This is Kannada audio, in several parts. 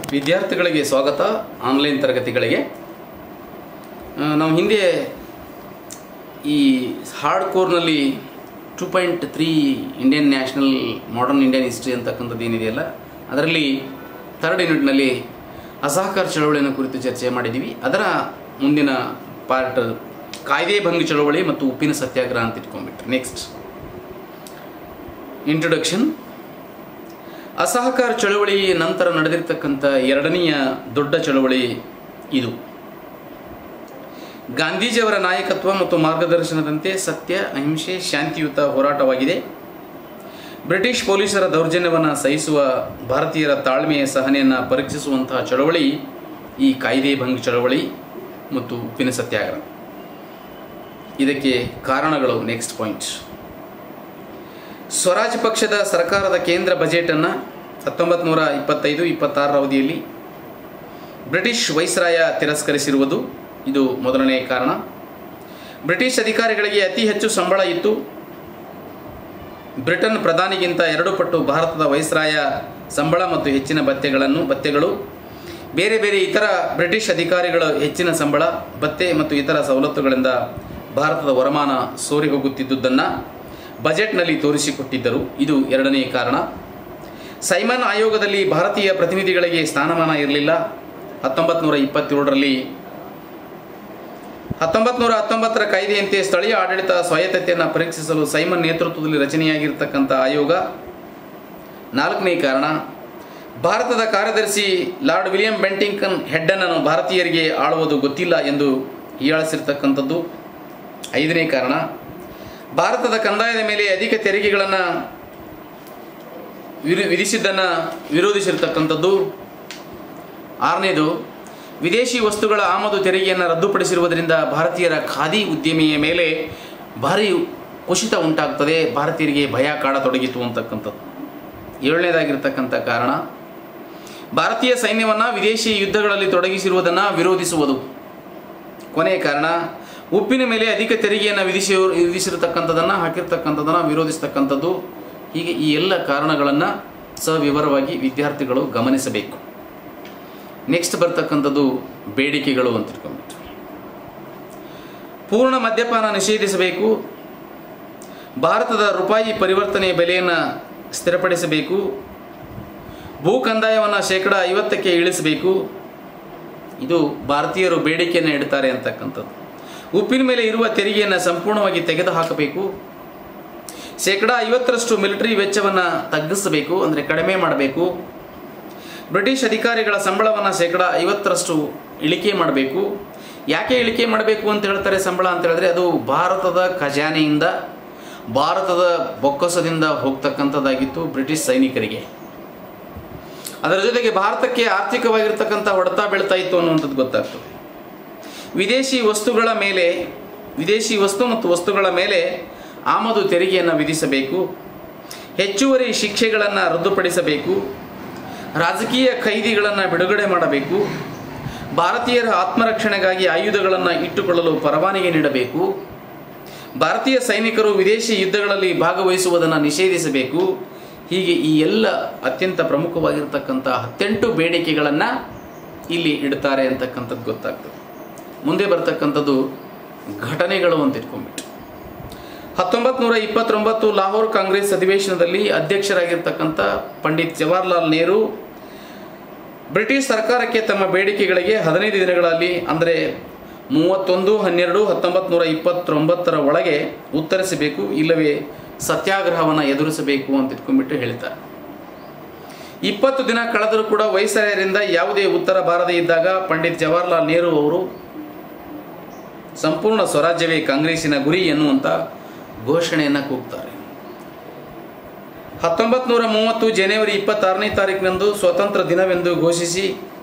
ವಿದ್ಯಾರ್ಥಿಗಳಿಗೆ ಸ್ವಾಗತ ಆನ್ಲೈನ್ ತರಗತಿಗಳಿಗೆ ಆ, ನಾವು ಹಿಂದೆ ಈ ಹಾರ್ಡ್ ಕೋರ್ನಲ್ಲಿ two point three Indian national modern Indian history ಅಂತಕ್ಕಂಥದ್ದು ಏನಿದೆಯಲ್ಲ ಅದರಲ್ಲಿ ಥರ್ಡ್ ಯೂನಿಟ್ನಲ್ಲಿ ಅಸಹಕಾರ ಚಳವಳಿಯನ್ನು ಕುರಿತು ಚರ್ಚೆ ಮಾಡಿದ್ದೀವಿ ಅದರ ಮುಂದಿನ ಪಾರ್ಟ್ ಕಾಯ್ದೆ ಭಂಗ ಚಳವಳಿ ಮತ್ತು ಉಪ್ಪಿನ ಸತ್ಯಾಗ್ರಹ ಅಂತ ಇಟ್ಕೊಂಡ್ಬಿಟ್ರೆ ನೆಕ್ಸ್ಟ್ ಇಂಟ್ರೊಡಕ್ಷನ್ ಅಸಹಕಾರ ಚಳವಳಿ ನಂತರ ನಡೆದಿರ್ತಕ್ಕಂಥ ಎರಡನೆಯ ದೊಡ್ಡ ಚಳವಳಿ ಇದು ಗಾಂಧೀಜಿಯವರ ನಾಯಕತ್ವ ಮತ್ತು ಮಾರ್ಗದರ್ಶನದಂತೆ ಸತ್ಯ ಅಹಿಂಸೆ ಶಾಂತಿಯುತ ಹೋರಾಟವಾಗಿದೆ ಬ್ರಿಟಿಷ್ ಪೊಲೀಸರ ದೌರ್ಜನ್ಯವನ್ನು ಸಹಿಸುವ ಭಾರತೀಯರ ತಾಳ್ಮೆಯ ಸಹನೆಯನ್ನು ಪರೀಕ್ಷಿಸುವಂತಹ ಚಳವಳಿ ಈ ಕಾಯ್ದೆ ಭಂಗ ಚಳವಳಿ ಮತ್ತು ಉಪ್ಪಿನ ಸತ್ಯಾಗ್ರಹ ಇದಕ್ಕೆ ಕಾರಣಗಳು ನೆಕ್ಸ್ಟ್ ಪಾಯಿಂಟ್ ಸ್ವರಾಜ್ ಪಕ್ಷದ ಸರ್ಕಾರದ ಕೇಂದ್ರ ಬಜೆಟನ್ನು ಹತ್ತೊಂಬತ್ತು ನೂರ ಇಪ್ಪತ್ತೈದು ಇಪ್ಪತ್ತಾರರ ಅವಧಿಯಲ್ಲಿ ಬ್ರಿಟಿಷ್ ವೈಸ್ರಾಯ ತಿರಸ್ಕರಿಸಿರುವುದು ಇದು ಮೊದಲನೇ ಕಾರಣ ಬ್ರಿಟಿಷ್ ಅಧಿಕಾರಿಗಳಿಗೆ ಅತಿ ಹೆಚ್ಚು ಸಂಬಳ ಇತ್ತು ಬ್ರಿಟನ್ ಪ್ರಧಾನಿಗಿಂತ ಎರಡು ಪಟ್ಟು ಭಾರತದ ವೈಸ್ರಾಯ ಸಂಬಳ ಮತ್ತು ಹೆಚ್ಚಿನ ಭತ್ಯೆಗಳನ್ನು ಭತ್ಯೆಗಳು ಬೇರೆ ಬೇರೆ ಇತರ ಬ್ರಿಟಿಷ್ ಅಧಿಕಾರಿಗಳ ಹೆಚ್ಚಿನ ಸಂಬಳ ಭತ್ಯೆ ಮತ್ತು ಇತರ ಸವಲತ್ತುಗಳಿಂದ ಭಾರತದ ವರಮಾನ ಸೋರಿ ಹೋಗುತ್ತಿದ್ದುದನ್ನು ಬಜೆಟ್ನಲ್ಲಿ ತೋರಿಸಿಕೊಟ್ಟಿದ್ದರು ಇದು ಎರಡನೇ ಕಾರಣ ಸೈಮನ್ ಆಯೋಗದಲ್ಲಿ ಭಾರತೀಯ ಪ್ರತಿನಿಧಿಗಳಿಗೆ ಸ್ಥಾನಮಾನ ಇರಲಿಲ್ಲ ಹತ್ತೊಂಬತ್ತು ನೂರ ಇಪ್ಪತ್ತೇಳರಲ್ಲಿ ಹತ್ತೊಂಬತ್ತು ನೂರ ಹತ್ತೊಂಬತ್ತರ ಕಾಯ್ದೆಯಂತೆ ಸ್ಥಳೀಯ ಆಡಳಿತ ಸ್ವಾಯತ್ತತೆಯನ್ನು ಪರೀಕ್ಷಿಸಲು ಸೈಮನ್ ನೇತೃತ್ವದಲ್ಲಿ ರಚನೆಯಾಗಿರ್ತಕ್ಕಂಥ ಆಯೋಗ ನಾಲ್ಕನೇ ಕಾರಣ ಭಾರತದ ಕಾರ್ಯದರ್ಶಿ ಲಾರ್ಡ್ ವಿಲಿಯಂ ಬೆಂಟಿಂಕನ್ ಹೆಡ್ಡನನ್ನು ಭಾರತೀಯರಿಗೆ ಆಳುವುದು ಗೊತ್ತಿಲ್ಲ ಎಂದು ಹೀಯಾಳಿಸಿರ್ತಕ್ಕಂಥದ್ದು ಐದನೇ ಕಾರಣ ಭಾರತದ ಕಂದಾಯದ ಮೇಲೆ ಅಧಿಕ ತೆರಿಗೆಗಳನ್ನು ವಿರು ವಿಧಿಸಿದ್ದನ್ನು ವಿರೋಧಿಸಿರ್ತಕ್ಕಂಥದ್ದು ಆರನೇದು ವಿದೇಶಿ ವಸ್ತುಗಳ ಆಮದು ತೆರಿಗೆಯನ್ನು ರದ್ದುಪಡಿಸಿರುವುದರಿಂದ ಭಾರತೀಯರ ಖಾದಿ ಉದ್ಯಮಿಯ ಮೇಲೆ ಭಾರಿ ಕುಸಿತ ಉಂಟಾಗ್ತದೆ ಭಾರತೀಯರಿಗೆ ಭಯ ಕಾಡತೊಡಗಿತು ಅಂತಕ್ಕಂಥದ್ದು ಏಳನೇದಾಗಿರ್ತಕ್ಕಂಥ ಕಾರಣ ಭಾರತೀಯ ಸೈನ್ಯವನ್ನು ವಿದೇಶಿ ಯುದ್ಧಗಳಲ್ಲಿ ತೊಡಗಿಸಿರುವುದನ್ನು ವಿರೋಧಿಸುವುದು ಕೊನೆಯ ಕಾರಣ ಉಪ್ಪಿನ ಮೇಲೆ ಅಧಿಕ ತೆರಿಗೆಯನ್ನು ವಿಧಿಸಿ ವಿಧಿಸಿರತಕ್ಕಂಥದ್ದನ್ನು ಹಾಕಿರ್ತಕ್ಕಂಥದ್ದನ್ನು ವಿರೋಧಿಸ್ತಕ್ಕಂಥದ್ದು ಹೀಗೆ ಈ ಎಲ್ಲ ಕಾರಣಗಳನ್ನು ಸವಿವರವಾಗಿ ವಿದ್ಯಾರ್ಥಿಗಳು ಗಮನಿಸಬೇಕು ನೆಕ್ಸ್ಟ್ ಬರ್ತಕ್ಕಂಥದ್ದು ಬೇಡಿಕೆಗಳು ಅಂತ ತಿಳ್ಕೊಂಬಿಟ್ಟು ಪೂರ್ಣ ಮದ್ಯಪಾನ ನಿಷೇಧಿಸಬೇಕು ಭಾರತದ ರೂಪಾಯಿ ಪರಿವರ್ತನೆಯ ಬೆಲೆಯನ್ನು ಸ್ಥಿರಪಡಿಸಬೇಕು ಭೂ ಕಂದಾಯವನ್ನು ಶೇಕಡ ಐವತ್ತಕ್ಕೆ ಇಳಿಸಬೇಕು ಇದು ಭಾರತೀಯರು ಬೇಡಿಕೆಯನ್ನು ಇಡ್ತಾರೆ ಅಂತಕ್ಕಂಥದ್ದು ಉಪ್ಪಿನ ಮೇಲೆ ಇರುವ ತೆರಿಗೆಯನ್ನು ಸಂಪೂರ್ಣವಾಗಿ ತೆಗೆದುಹಾಕಬೇಕು ಶೇಕಡ ಐವತ್ತರಷ್ಟು ಮಿಲಿಟರಿ ವೆಚ್ಚವನ್ನು ತಗ್ಗಿಸಬೇಕು ಅಂದರೆ ಕಡಿಮೆ ಮಾಡಬೇಕು ಬ್ರಿಟಿಷ್ ಅಧಿಕಾರಿಗಳ ಸಂಬಳವನ್ನು ಶೇಕಡ ಐವತ್ತರಷ್ಟು ಇಳಿಕೆ ಮಾಡಬೇಕು ಯಾಕೆ ಇಳಿಕೆ ಮಾಡಬೇಕು ಅಂತ ಹೇಳ್ತಾರೆ ಸಂಬಳ ಅಂತ ಹೇಳಿದ್ರೆ ಅದು ಭಾರತದ ಖಜಾನೆಯಿಂದ ಭಾರತದ ಬೊಕ್ಕಸದಿಂದ ಹೋಗ್ತಕ್ಕಂಥದ್ದಾಗಿತ್ತು ಬ್ರಿಟಿಷ್ ಸೈನಿಕರಿಗೆ ಅದರ ಜೊತೆಗೆ ಭಾರತಕ್ಕೆ ಆರ್ಥಿಕವಾಗಿರ್ತಕ್ಕಂಥ ಹೊಡೆತ ಬೀಳ್ತಾ ಇತ್ತು ಅನ್ನುವಂಥದ್ದು ಗೊತ್ತಾಗ್ತದೆ ವಿದೇಶಿ ವಸ್ತುಗಳ ಮೇಲೆ ವಿದೇಶಿ ವಸ್ತು ಮತ್ತು ವಸ್ತುಗಳ ಮೇಲೆ ಆಮದು ತೆರಿಗೆಯನ್ನು ವಿಧಿಸಬೇಕು ಹೆಚ್ಚುವರಿ ಶಿಕ್ಷೆಗಳನ್ನು ರದ್ದುಪಡಿಸಬೇಕು ರಾಜಕೀಯ ಖೈದಿಗಳನ್ನು ಬಿಡುಗಡೆ ಮಾಡಬೇಕು ಭಾರತೀಯರ ಆತ್ಮರಕ್ಷಣೆಗಾಗಿ ಆಯುಧಗಳನ್ನು ಇಟ್ಟುಕೊಳ್ಳಲು ಪರವಾನಗಿ ನೀಡಬೇಕು ಭಾರತೀಯ ಸೈನಿಕರು ವಿದೇಶಿ ಯುದ್ಧಗಳಲ್ಲಿ ಭಾಗವಹಿಸುವುದನ್ನು ನಿಷೇಧಿಸಬೇಕು ಹೀಗೆ ಈ ಎಲ್ಲ ಅತ್ಯಂತ ಪ್ರಮುಖವಾಗಿರ್ತಕ್ಕಂಥ ಹತ್ತೆಂಟು ಬೇಡಿಕೆಗಳನ್ನು ಇಲ್ಲಿ ಇಡ್ತಾರೆ ಅಂತಕ್ಕಂಥದ್ದು ಗೊತ್ತಾಗ್ತದೆ ಮುಂದೆ ಬರ್ತಕ್ಕಂಥದ್ದು ಘಟನೆಗಳು ಅಂತ ಇಟ್ಕೊಂಡ್ಬಿಟ್ಟು ಹತ್ತೊಂಬತ್ತು ನೂರ ಇಪ್ಪತ್ತೊಂಬತ್ತು ಲಾಹೋರ್ ಕಾಂಗ್ರೆಸ್ ಅಧಿವೇಶನದಲ್ಲಿ ಅಧ್ಯಕ್ಷರಾಗಿರ್ತಕ್ಕಂಥ ಪಂಡಿತ್ ಜವಾಹರ್ಲಾಲ್ ನೆಹರು ಬ್ರಿಟಿಷ್ ಸರ್ಕಾರಕ್ಕೆ ತಮ್ಮ ಬೇಡಿಕೆಗಳಿಗೆ ಹದಿನೈದು ದಿನಗಳಲ್ಲಿ ಅಂದರೆ ಮೂವತ್ತೊಂದು ಹನ್ನೆರಡು ಹತ್ತೊಂಬತ್ತು ನೂರ ಇಪ್ಪತ್ತೊಂಬತ್ತರ ಒಳಗೆ ಉತ್ತರಿಸಬೇಕು ಇಲ್ಲವೇ ಸತ್ಯಾಗ್ರಹವನ್ನು ಎದುರಿಸಬೇಕು ಅಂತ ಇಟ್ಕೊಂಡ್ಬಿಟ್ಟು ಹೇಳ್ತಾರೆ ಇಪ್ಪತ್ತು ದಿನ ಕಳೆದರೂ ಕೂಡ ವೈಸರಾಯರಿಂದ ಯಾವುದೇ ಉತ್ತರ ಬಾರದೇ ಇದ್ದಾಗ ಪಂಡಿತ್ ಜವಾಹರ್ಲಾಲ್ ನೆಹರು ಅವರು ಸಂಪೂರ್ಣ ಸ್ವರಾಜ್ಯವೇ ಕಾಂಗ್ರೆಸ್ಸಿನ ಗುರಿ ಎನ್ನುವಂಥ ಘೋಷಣೆಯನ್ನು ಕೂಗ್ತಾರೆ ಹತ್ತೊಂಬತ್ತು ನೂರ ಮೂವತ್ತು ಜನವರಿ ಇಪ್ಪತ್ತಾರನೇ ತಾರೀಕಿನಂದು ಸ್ವತಂತ್ರ ದಿನವೆಂದು ಘೋಷಿಸಿ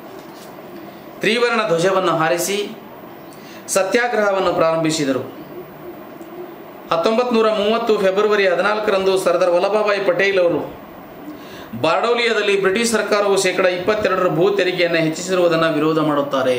ತ್ರಿವರ್ಣ ಧ್ವಜವನ್ನು ಹಾರಿಸಿ ಸತ್ಯಾಗ್ರಹವನ್ನು ಪ್ರಾರಂಭಿಸಿದರು ಹತ್ತೊಂಬತ್ತು ನೂರ ಮೂವತ್ತು ಫೆಬ್ರವರಿ ಹದಿನಾಲ್ಕರಂದು ಸರ್ದಾರ್ ವಲ್ಲಭಭಾಯಿ ಪಟೇಲ್ ಅವರು ಬಾರ್ಡೌಲಿಯಾದಲ್ಲಿ ಬ್ರಿಟಿಷ್ ಸರ್ಕಾರವು ಶೇಕಡ ಇಪ್ಪತ್ತೆರಡರ ಭೂ ತೆರಿಗೆಯನ್ನು ಹೆಚ್ಚಿಸಿರುವುದನ್ನು ವಿರೋಧ ಮಾಡುತ್ತಾರೆ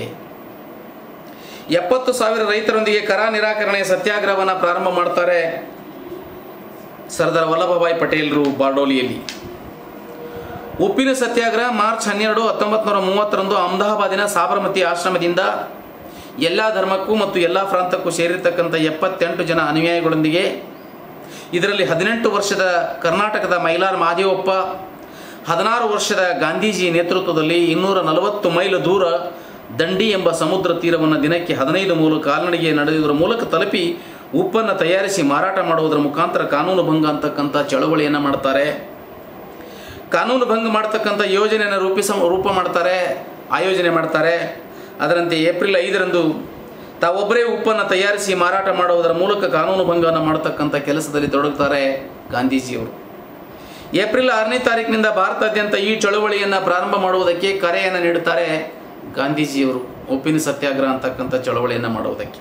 ಎಪ್ಪತ್ತು ಸಾವಿರ ರೈತರೊಂದಿಗೆ ಕರ ನಿರಾಕರಣೆ ಸತ್ಯಾಗ್ರಹವನ್ನು ಪ್ರಾರಂಭ ಮಾಡ್ತಾರೆ ಸರ್ದಾರ್ ವಲ್ಲಭಭಾಯಿ ಪಟೇಲ್ರು ಬಾರ್ಡೋಲಿಯಲ್ಲಿ ಉಪ್ಪಿನ ಸತ್ಯಾಗ್ರಹ ಮಾರ್ಚ್ ಹನ್ನೆರಡು ಹತ್ತೊಂಬತ್ತು ನೂರ ಮೂವತ್ತರಂದು ಅಹಮದಾಬಾದಿನ ಸಾಬರಮತಿ ಆಶ್ರಮದಿಂದ ಎಲ್ಲ ಧರ್ಮಕ್ಕೂ ಮತ್ತು ಎಲ್ಲ ಪ್ರಾಂತಕ್ಕೂ ಸೇರಿರ್ತಕ್ಕಂಥ ಎಪ್ಪತ್ತೆಂಟು ಜನ ಅನುಯಾಯಿಗಳೊಂದಿಗೆ ಇದರಲ್ಲಿ ಹದಿನೆಂಟು ವರ್ಷದ ಕರ್ನಾಟಕದ ಮೈಲಾರ್ ಮಹಾದೇವಪ್ಪ ಹದಿನಾರು ವರ್ಷದ ಗಾಂಧೀಜಿ ನೇತೃತ್ವದಲ್ಲಿ ಇನ್ನೂರ ನಲವತ್ತು ಮೈಲು ದೂರ ದಂಡಿ ಎಂಬ ಸಮುದ್ರ ತೀರವನ್ನು ದಿನಕ್ಕೆ ಹದಿನೈದು ಮೂಲ ಕಾಲ್ನಡಿಗೆ ನಡೆಯುವುದರ ಮೂಲಕ ತಲುಪಿ ಉಪ್ಪನ್ನು ತಯಾರಿಸಿ ಮಾರಾಟ ಮಾಡುವುದರ ಮುಖಾಂತರ ಕಾನೂನು ಭಂಗ ಅಂತಕ್ಕಂಥ ಚಳವಳಿಯನ್ನು ಮಾಡ್ತಾರೆ ಕಾನೂನು ಭಂಗ ಮಾಡ್ತಕ್ಕಂಥ ಯೋಜನೆಯನ್ನು ರೂಪಿಸ ರೂಪ ಮಾಡ್ತಾರೆ ಆಯೋಜನೆ ಮಾಡ್ತಾರೆ ಅದರಂತೆ ಏಪ್ರಿಲ್ ಐದರಂದು ತಾವೊಬ್ಬರೇ ಉಪ್ಪನ್ನು ತಯಾರಿಸಿ ಮಾರಾಟ ಮಾಡುವುದರ ಮೂಲಕ ಕಾನೂನು ಭಂಗವನ್ನು ಮಾಡತಕ್ಕಂಥ ಕೆಲಸದಲ್ಲಿ ತೊಡಗುತ್ತಾರೆ ಗಾಂಧೀಜಿಯವರು ಏಪ್ರಿಲ್ ಆರನೇ ತಾರೀಕಿನಿಂದ ಭಾರತಾದ್ಯಂತ ಈ ಚಳವಳಿಯನ್ನು ಪ್ರಾರಂಭ ಮಾಡುವುದಕ್ಕೆ ಕರೆಯನ್ನು ನೀಡುತ್ತಾರೆ ಗಾಂಧೀಜಿಯವರು ಉಪ್ಪಿನ ಸತ್ಯಾಗ್ರಹ ಅಂತಕ್ಕಂಥ ಚಳವಳಿಯನ್ನು ಮಾಡುವುದಕ್ಕೆ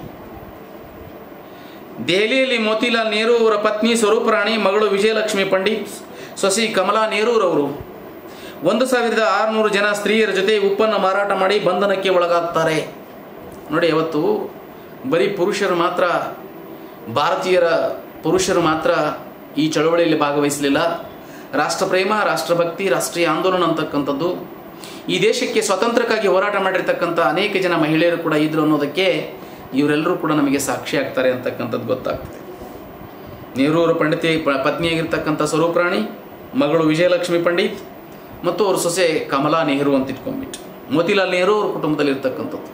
ದೆಹಲಿಯಲ್ಲಿ ಮೋತಿಲಾಲ್ ನೆಹರು ಅವರ ಪತ್ನಿ ಸ್ವರೂಪ ರಾಣಿ ಮಗಳು ವಿಜಯಲಕ್ಷ್ಮಿ ಪಂಡಿತ್ ಸೊಸಿ ಕಮಲಾ ನೆಹರೂರವರು ಒಂದು ಸಾವಿರದ ಆರುನೂರು ಜನ ಸ್ತ್ರೀಯರ ಜೊತೆ ಉಪ್ಪನ್ನು ಮಾರಾಟ ಮಾಡಿ ಬಂಧನಕ್ಕೆ ಒಳಗಾಗ್ತಾರೆ ನೋಡಿ ಅವತ್ತು ಬರೀ ಪುರುಷರು ಮಾತ್ರ ಭಾರತೀಯರ ಪುರುಷರು ಮಾತ್ರ ಈ ಚಳವಳಿಯಲ್ಲಿ ಭಾಗವಹಿಸಲಿಲ್ಲ ರಾಷ್ಟ್ರಪ್ರೇಮ ರಾಷ್ಟ್ರಭಕ್ತಿ ರಾಷ್ಟ್ರೀಯ ಆಂದೋಲನ ಅಂತಕ್ಕಂಥದ್ದು ಈ ದೇಶಕ್ಕೆ ಸ್ವಾತಂತ್ರ್ಯಕ್ಕಾಗಿ ಹೋರಾಟ ಮಾಡಿರ್ತಕ್ಕಂಥ ಅನೇಕ ಜನ ಮಹಿಳೆಯರು ಕೂಡ ಇದ್ರು ಅನ್ನೋದಕ್ಕೆ ಇವರೆಲ್ಲರೂ ಕೂಡ ನಮಗೆ ಸಾಕ್ಷಿ ಆಗ್ತಾರೆ ಅಂತಕ್ಕಂಥದ್ದು ಗೊತ್ತಾಗ್ತದೆ ನೆಹರೂರ ಪಂಡಿತಿ ಪ- ಪತ್ನಿಯಾಗಿರ್ತಕ್ಕಂಥ ಸ್ವರೂಪರಾಣಿ ಮಗಳು ವಿಜಯಲಕ್ಷ್ಮಿ ಪಂಡಿತ್ ಮತ್ತು ಅವ್ರ ಸೊಸೆ ಕಮಲಾ ನೆಹರು ಅಂತ ಇಟ್ಕೊಂಡ್ಬಿಟ್ಟು ಮೋತಿಲಾಲ್ ನೆಹರು ಅವ್ರ ಕುಟುಂಬದಲ್ಲಿ ಇರ್ತಕ್ಕಂಥದ್ದು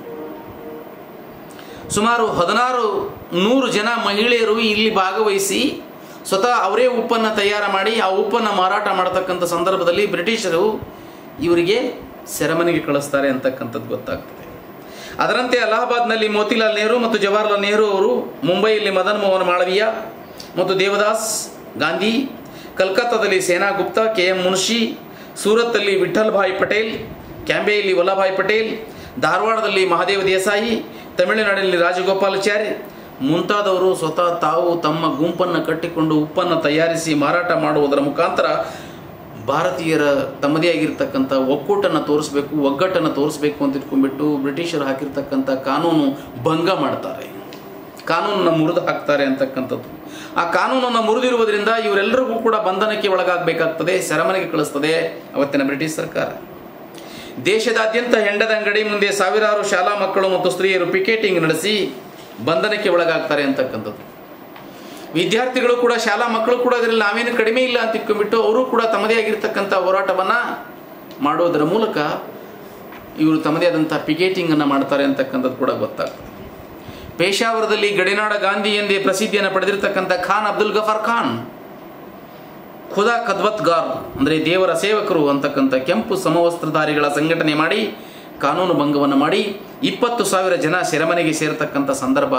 ಸುಮಾರು ಹದಿನಾರು ನೂರು ಜನ ಮಹಿಳೆಯರು ಇಲ್ಲಿ ಭಾಗವಹಿಸಿ ಸ್ವತಃ ಅವರೇ ಉಪ್ಪನ್ನು ತಯಾರು ಮಾಡಿ ಆ ಉಪ್ಪನ್ನು ಮಾರಾಟ ಮಾಡತಕ್ಕಂಥ ಸಂದರ್ಭದಲ್ಲಿ ಬ್ರಿಟಿಷರು ಇವರಿಗೆ ಸೆರೆಮನೆಗೆ ಕಳಿಸ್ತಾರೆ ಅಂತಕ್ಕಂಥದ್ದು ಗೊತ್ತಾಗ್ತದೆ ಅದರಂತೆ ಅಲಹಾಬಾದ್ನಲ್ಲಿ ಮೋತಿಲಾಲ್ ನೆಹರು ಮತ್ತು ಜವಾಹರ್ಲಾಲ್ ನೆಹರು ಅವರು ಮುಂಬೈಯಲ್ಲಿ ಮದನ್ ಮೋಹನ್ ಮಾಳವೀಯ ಮತ್ತು ದೇವದಾಸ್ ಗಾಂಧಿ ಕಲ್ಕತ್ತಾದಲ್ಲಿ Sengupta K M Munshi ಸೂರತ್ತಲ್ಲಿ ವಿಠಲ್ ಭಾಯ್ ಪಟೇಲ್ ಕ್ಯಾಂಬೆಯಲ್ಲಿ ವಲ್ಲಭಾಯ್ ಪಟೇಲ್ ಧಾರವಾಡದಲ್ಲಿ ಮಹಾದೇವ ದೇಸಾಯಿ ತಮಿಳುನಾಡಿನಲ್ಲಿ ರಾಜಗೋಪಾಲಾಚಾರಿ ಮುಂತಾದವರು ಸ್ವತಃ ತಾವು ತಮ್ಮ ಗುಂಪನ್ನು ಕಟ್ಟಿಕೊಂಡು ಉಪ್ಪನ್ನು ತಯಾರಿಸಿ ಮಾರಾಟ ಮಾಡುವುದರ ಮುಖಾಂತರ ಭಾರತೀಯರ ತಮ್ಮದೇ ಆಗಿರ್ತಕ್ಕಂಥ ಒಕ್ಕೂಟನ್ನು ತೋರಿಸ್ಬೇಕು ಒಗ್ಗಟ್ಟನ್ನು ತೋರಿಸ್ಬೇಕು ಅಂತ ಇಟ್ಕೊಂಡ್ಬಿಟ್ಟು ಬ್ರಿಟಿಷರು ಹಾಕಿರ್ತಕ್ಕಂಥ ಕಾನೂನು ಭಂಗ ಮಾಡ್ತಾರೆ ಕಾನೂನನ್ನು ಮುರಿದು ಹಾಕ್ತಾರೆ ಅಂತಕ್ಕಂಥದ್ದು ಆ ಕಾನೂನನ್ನು ಮುರಿದಿರುವುದರಿಂದ ಇವರೆಲ್ಲರಿಗೂ ಕೂಡ ಬಂಧನಕ್ಕೆ ಒಳಗಾಗಬೇಕಾಗ್ತದೆ ಸೆರೆಮನೆಗೆ ಕಳಿಸ್ತದೆ ಅವತ್ತಿನ ಬ್ರಿಟಿಷ್ ಸರ್ಕಾರ ದೇಶದಾದ್ಯಂತ ಹೆಂಡದ ಅಂಗಡಿ ಮುಂದೆ ಸಾವಿರಾರು ಶಾಲಾ ಮಕ್ಕಳು ಮತ್ತು ಸ್ತ್ರೀಯರು ಪಿಕೆಟಿಂಗ್ ನಡೆಸಿ ಬಂಧನಕ್ಕೆ ಒಳಗಾಗ್ತಾರೆ ಅಂತಕ್ಕಂಥದ್ದು ವಿದ್ಯಾರ್ಥಿಗಳು ಕೂಡ ಶಾಲಾ ಮಕ್ಕಳು ಕೂಡ ಅದರಲ್ಲಿ ನಾವೇನು ಕಡಿಮೆ ಇಲ್ಲ ಅಂತ ಇಟ್ಕೊಂಡ್ಬಿಟ್ಟು ಅವರು ಕೂಡ ತಮ್ಮದೇ ಆಗಿರ್ತಕ್ಕಂಥ ಹೋರಾಟವನ್ನು ಮಾಡೋದರ ಮೂಲಕ ಇವರು ತಮ್ಮದೇ ಆದಂಥ ಪಿಕೆಟಿಂಗನ್ನು ಮಾಡ್ತಾರೆ ಅಂತಕ್ಕಂಥದ್ದು ಕೂಡ ಗೊತ್ತಾಗ್ತದೆ ಪೇಶಾವರದಲ್ಲಿ ಗಡಿನಾಡ ಗಾಂಧಿ ಎಂದೇ ಪ್ರಸಿದ್ಧಿಯನ್ನು ಪಡೆದಿರತಕ್ಕಂಥ ಖಾನ್ ಅಬ್ದುಲ್ ಗಫಾರ್ ಖಾನ್ ಖುದಾ ಕದ್ವತ್ಗಾರ್ ಅಂದರೆ ದೇವರ ಸೇವಕರು ಅಂತಕ್ಕಂಥ ಕೆಂಪು ಸಮವಸ್ತ್ರಧಾರಿಗಳ ಸಂಘಟನೆ ಮಾಡಿ ಕಾನೂನು ಭಂಗವನ್ನು ಮಾಡಿ ಇಪ್ಪತ್ತು ಸಾವಿರ ಜನ ಸೆರೆಮನೆಗೆ ಸೇರತಕ್ಕಂಥ ಸಂದರ್ಭ